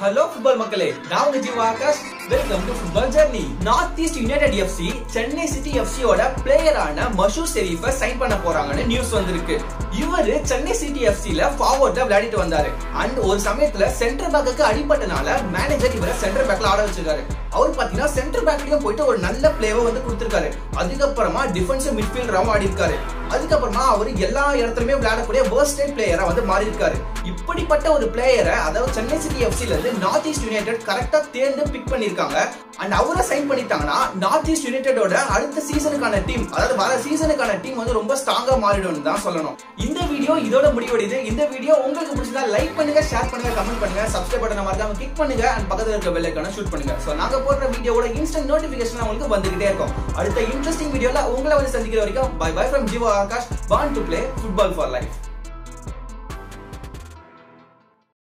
hello football மக்களே நான் உங்க Jeeva Akash welcome to football journey North East United FC Chennai City எஃப்சியோட பிளேயரான மஷூர் ஷெரீஃபை சைன் பண்ண போறாங்கன்னு நியூஸ் வந்திருக்கு இவரு சென்னை சிட்டி எஃப்சில ஃபார்வர்ட்ல விளையாடிட்டு வந்தாரு அண்ட் ஒரு சமயத்துல சென்டர் பேக்குக்கு அடிபட்டனால மேனேஜர் இவரை சென்டர் பேக்ல ஆட வச்சிருக்காரு அவர் பாத்தீங்கன்னா சென்டர் பேக்லயும் போயிட்டு ஒரு நல்ல பிளேவை வந்து கொடுத்திருக்காரு அதுக்கப்புறமா டிஃபென்சிவ் மிட்ஃபீல்டராகவும் ஆடி இருக்காரு அதுக்கப்புறமா அவர் எல்லா இடத்துலயுமே விளையாடக்கூடிய வேர்ஸ்டேட் பிளேயரா வந்து மாறி இருக்காரு இப்படிப்பட்ட ஒரு பிளேயரை அதாவது சென்னை சிட்டி எஃப்சில இருந்து நார்த் ஈஸ்ட் யுனைடெட் கரெக்டா தேர்ந்து பிக் பண்ணிருக்காங்க அண்ட் அவரை சைன் பண்ணிட்டாங்கன்னா நார்த் ஈஸ்ட் யுனைடெடோட அடுத்த சீசனுக்கான டீம் அதாவது வர சீசனுக்கான டீம் வந்து ரொம்ப ஸ்ட்ராங்கா மாறிடும் தான் சொல்லணும் இந்த வீடியோ இதோட முடிவடையுது இந்த வீடியோ உங்களுக்கு பிடிச்சதா லைக் பண்ணுங்க ஷேர் பண்ணுங்க கமெண்ட் பண்ணுங்க சப்ஸ்கிரைப் பட்டனை மறக்காம கிளிக் பண்ணுங்க அண்ட் பக்கத்துல இருக்க பெல் ஐக்கான ஷூட் பண்ணுங்க சோ நாங்க போடுற வீடியோவோட இன்ஸ்டன்ட் நோட்டிபிகேஷன் உங்களுக்கு வந்துகிட்டே இருக்கும் அடுத்த இன்ட்ரெஸ்டிங் வீடியோல உங்களை வந்து சந்திக்கிற வரைக்கும் bye bye from Jeeva Akash want to play football for life